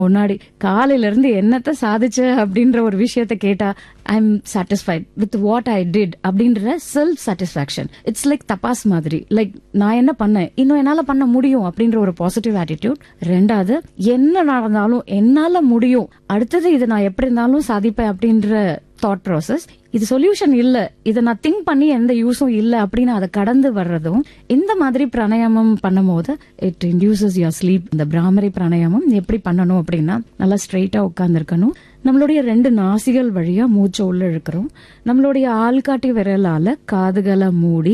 முன்னாடி காலையில இருந்து என்னத்த சாதிச்ச அப்படின்ற ஒரு விஷயத்த கேட்டா I am satisfied with what I did அப்படின்ற செல்ஃப் சாட்டிஸ்பாக்சன் இட்ஸ் லைக் தபாஸ் மாதிரி லைக் நான் என்ன பண்ணேன் இன்னும் என்னால பண்ண முடியும் அப்படின்ற ஒரு பாசிட்டிவ் ஆட்டிடியூட் ரெண்டாவது என்ன நடந்தாலும் என்னால முடியும் அடுத்தது இது நான் எப்படி இருந்தாலும் சாதிப்பேன் அப்படின்ற தாட் ப்ராசஸ் இது சொல்யூஷன் இல்ல இதை நான் திங்க் பண்ணி எந்த யூஸும் இல்ல அப்படின்னு அதை கடந்து வர்றதும் இந்த மாதிரி பிராணாயாமம் பண்ணும்போது இட் இன்டியூசஸ் யுவர் ஸ்லீப் இந்த பிராமரி பிராணாயாமம் எப்படி பண்ணணும் அப்படின்னா நல்லா ஸ்ட்ரைட்டா உட்காந்துருக்கணும் நம்மளுடைய ரெண்டு நாசிகள் வழியா மூச்சை உள்ள இழுக்கிறோம் நம்மளுடைய ஆள்காட்டி விரலால காதுகளை மூடி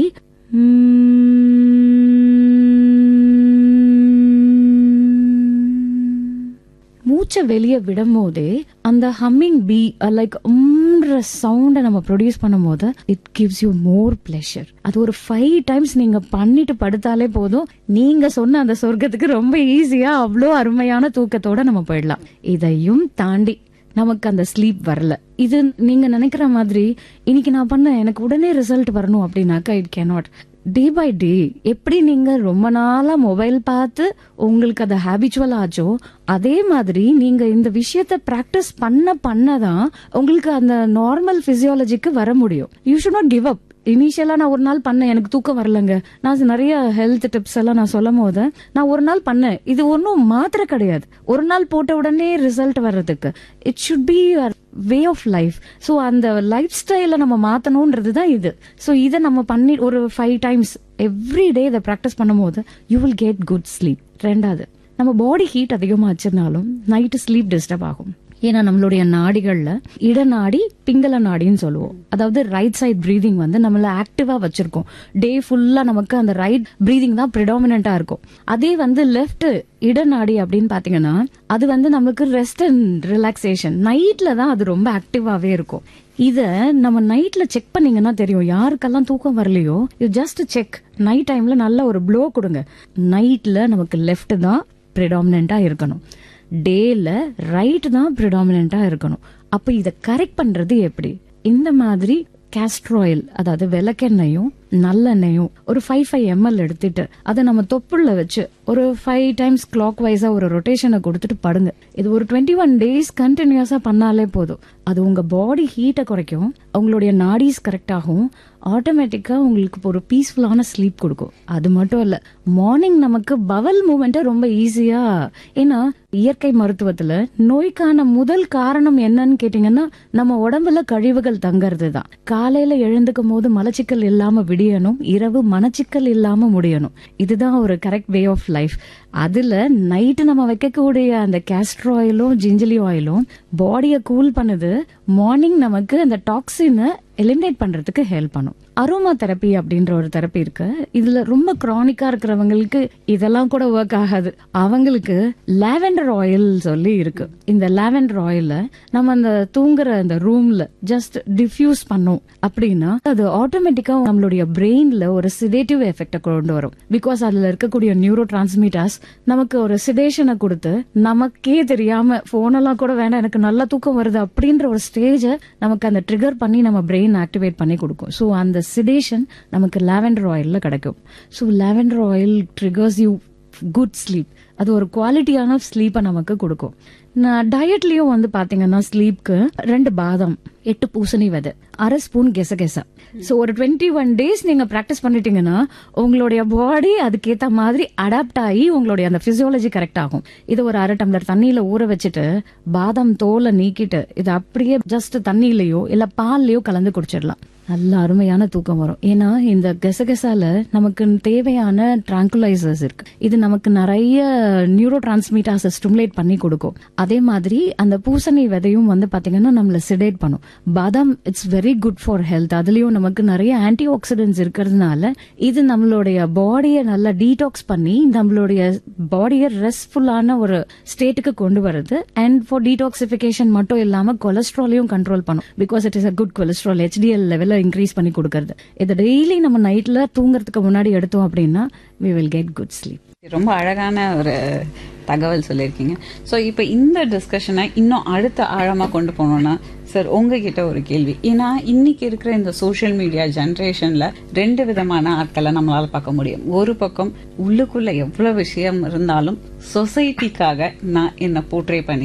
மூச்சை வெளியே விடும் போதே அந்த ஹம்மிங் பி லைக் உம்ன்ற சவுண்டை நம்ம ப்ரொடியூஸ் பண்ணும்போது it gives you more pleasure அது ஒரு ஃபைவ் டைம்ஸ் நீங்க பண்ணிட்டு படுத்தாலே போதும் நீங்க சொன்ன அந்த சொர்க்கத்துக்கு ரொம்ப ஈஸியா அவ்வளோ அருமையான தூக்கத்தோட நம்ம போயிடலாம் இதையும் தாண்டி நமக்கு அந்த ஸ்லீப் வரல இது நீங்க நினைக்கிற மாதிரி இன்னைக்கு நான் பண்ண எனக்கு உடனே ரிசல்ட் வரணும் அப்படின்னாக்கா it cannot day by day எப்படி நீங்க ரொம்ப நாளா மொபைல் பார்த்து உங்களுக்கு அது ஹேபிச்சுவல் ஆச்சோ அதே மாதிரி நீங்க இந்த விஷயத்த பிராக்டிஸ் பண்ண பண்ணதான் உங்களுக்கு அந்த நார்மல் பிசியாலஜிக்கு வர முடியும் you should not give up இனிஷியலா நான் ஒரு நாள் பண்ணேன் எனக்கு தூக்கம் வரலங்க நான் நிறைய ஹெல்த் டிப்ஸ் எல்லாம் நான் சொல்லும் போது நான் ஒரு நாள் பண்ணேன் இது ஒன்றும் மாத்திரை கிடையாது ஒரு நாள் போட்ட உடனே ரிசல்ட் வர்றதுக்கு it should be way of life so அந்த லைஃப் ஸ்டைல நம்ம மாத்தணும்ன்றது தான் இது ஸோ இதை நம்ம பண்ணி ஒரு ஃபைவ் டைம்ஸ் எவ்ரி டே இதை ப்ராக்டிஸ் பண்ணும்போது you will get good sleep ரெண்டாவது நம்ம பாடி ஹீட் அதிகமாக வச்சிருந்தாலும் நைட்டு ஸ்லீப் டிஸ்டர்ப் ஆகும் ஏன்னா நம்மளுடைய நாடிகள்ல இடநாடி பிங்கள நாடின்னு சொல்லுவோம் அதாவது ரைட் சைட் பிரீதிங் வந்து நம்மள ஆக்டிவா வச்சிருக்கோம் டே ஃபுல்லா நமக்கு அந்த ரைட் பிரீதிங் தான் ப்ரிடாமினா இருக்கும் அதே வந்து லெஃப்ட் இடநாடி அப்படின்னு பாத்தீங்கன்னா அது வந்து நமக்கு ரெஸ்ட் அண்ட் ரிலாக்ஸேஷன் நைட்ல தான் அது ரொம்ப ஆக்டிவாவே இருக்கும் இத நம்ம நைட்ல செக் பண்ணீங்கன்னா தெரியும் யாருக்கெல்லாம் தூக்கம் வரலையோ யூ ஜஸ்ட் செக் நைட் டைம்ல நல்ல ஒரு ப்ளோ கொடுங்க நைட்ல நமக்கு லெஃப்ட் தான் ப்ரிடாமினா இருக்கணும் டேல ரைட் தான் ப்ரிடாமினா இருக்கணும் அப்ப இத கரெக்ட் பண்றது எப்படி இந்த மாதிரி கேஸ்ட்ர் ஆயில் அதாவது விளக்கெண்ணெயும் நல்லெண்ணெயும் ஒரு ஃபைவ் ஃபைவ் எம்எல் எடுத்துட்டு அதை நம்ம தொப்புள்ள வச்சு ஒரு ஃபைவ் டைம்ஸ் கிளாக் வைஸா ஒரு ரொட்டேஷனை கொடுத்துட்டு படுங்க இது ஒரு டுவெண்ட்டி ஒன் டேஸ் கண்டினியூஸா பண்ணாலே போதும் அது உங்க பாடி ஹீட்டை குறைக்கும் உங்களுடைய நாடிஸ் கரெக்ட் ஆகும் ஆட்டோமேட்டிக்கா உங்களுக்கு ஒரு பீஸ்ஃபுல்லான ஸ்லீப் கொடுக்கும் அது மட்டும் இல்ல மார்னிங் நமக்கு பவல் மூமெண்ட்டை ரொம்ப ஈஸியா ஏன்னா இயற்கை மருத்துவத்துல நோய்க்கான முதல் காரணம் என்னன்னு கேட்டீங்கன்னா நம்ம உடம்புல கழிவுகள் தங்கறது தான் காலையில எழுந்துக்கும் போது மலச்சிக்கல் இல்லாம விடியணும் இரவு மனச்சிக்கல் இல்லாம முடியணும் இதுதான் ஒரு கரெக்ட் வே ஆஃப் லைஃப் அதுல நைட்டு நம்ம வைக்கக்கூடிய அந்த கேஸ்ட்ர் ஆயிலும் ஜிஞ்சலி ஆயிலும் பாடியை கூல் பண்ணுது மார்னிங் நமக்கு அந்த டாக்ஸினை எலிமினேட் பண்றதுக்கு ஹெல்ப் பண்ணும் அரோமா தெரப்பி அப்படின்ற ஒரு தெரப்பி இருக்கு இதுல ரொம்ப கிரானிக்கா இருக்கிறவங்களுக்கு இதெல்லாம் கூட ஒர்க் ஆகாது அவங்களுக்கு லாவெண்டர் ஆயில் சொல்லி இருக்கு இந்த லாவெண்டர் ஆயில நம்ம அந்த தூங்குற அந்த ரூம்ல ஜஸ்ட் டிஃப்யூஸ் பண்ணோம் அப்படின்னா அது ஆட்டோமேட்டிக்கா நம்மளுடைய பிரெயின்ல ஒரு சிடேட்டிவ் எஃபெக்ட கொண்டு வரும் பிகாஸ் அதுல இருக்கக்கூடிய நியூரோ டிரான்ஸ்மிட்டர்ஸ் நமக்கு ஒரு சிடேஷனை கொடுத்து நமக்கே தெரியாம போனெல்லாம் கூட வேண்டாம் எனக்கு நல்ல தூக்கம் வருது அப்படின்ற ஒரு ஸ்டேஜ நமக்கு அந்த ட்ரிகர் பண்ணி நம்ம பிரெயின் ஆக்டிவேட் பண்ணி கொடுக்கும் ஸோ அந்த சிடேஷன் நமக்கு லாவெண்டர் ஆயில்ல கிடைக்கும் so lavender oil triggers you good sleep அது ஒரு குவாலிட்டியான ஸ்லீப்பை நமக்கு கொடுக்கும் நான் டயட்லயும் வந்து பாத்தீங்கன்னா ஸ்லீப்க்கு ரெண்டு பாதாம் எட்டு பூசணி விதை அரை ஸ்பூன் கெசகெசா ஸோ ஒரு டுவெண்ட்டி ஒன் டேஸ் நீங்க ப்ராக்டிஸ் பண்ணிட்டீங்கன்னா உங்களுடைய பாடி அதுக்கேத்த மாதிரி அடாப்ட் ஆகி உங்களுடைய அந்த பிசியாலஜி கரெக்ட் ஆகும் இது ஒரு அரை டம்ளர் தண்ணியில ஊற வச்சுட்டு பாதாம் தோலை நீக்கிட்டு இது அப்படியே ஜஸ்ட் தண்ணியிலயோ இல்ல பால்லயோ கலந்து குடிச்சிடலாம் நல்ல அருமையான தூக்கம் வரும் ஏன்னா இந்த கெசகெசால நமக்கு தேவையான ட்ராங்குலைசர்ஸ் இருக்கு இது நமக்கு நிறைய நியூரோ டிரான்ஸ்மீட்டர்ஸ் ஸ்டிமுலேட் பண்ணி கொடுக்கும் அதே மாதிரி அந்த பூசணி விதையும் வந்து பாத்தீங்கன்னா நம்மள சிடேட் பண்ணும் பாதாம் it's very good for health அதுலயும் நமக்கு நிறைய ஆன்டி ஆக்சிடென்ட்ஸ் இருக்கிறதுனால இது நம்மளுடைய பாடியை நல்லா டீடாக்ஸ் பண்ணி நம்மளுடைய பாடியை ரெஸ்ட்ஃபுல்லான ஒரு ஸ்டேட்டுக்கு கொண்டு வருது அண்ட் ஃபார் டீடாக்சிபிகேஷன் மட்டும் இல்லாம கொலஸ்ட்ராலையும் கண்ட்ரோல் பண்ணும் because it is a good cholesterol HDL லெவல இன்க்ரீஸ் பண்ணி கொடுக்கறது இதை டெய்லி நம்ம நைட்ல தூங்குறதுக்கு முன்னாடி எடுத்தோம் அப்படின்னா we will get good sleep ரொம்ப அழகான ஒரு தகவல் சொல்லியிருக்கீங்க ஸோ இப்போ இந்த டிஸ்கஷனை இன்னும் அடுத்த ஆழமாக கொண்டு போனோம்னா சார் உங்ககிட்ட ஒரு கேள்வி ஏன்னா இன்னைக்கு இருக்கிற இந்த சோஷியல் மீடியா ஜென்ரேஷன்ல ரெண்டு விதமான ஆட்களை நம்மளால பார்க்க முடியும் ஒரு பக்கம் உள்ளுக்குள்ள எவ்வளவு விஷயம் இருந்தாலும் சொசைட்டிக்காக நான் என்ன போர்ட்ரே பண்ணி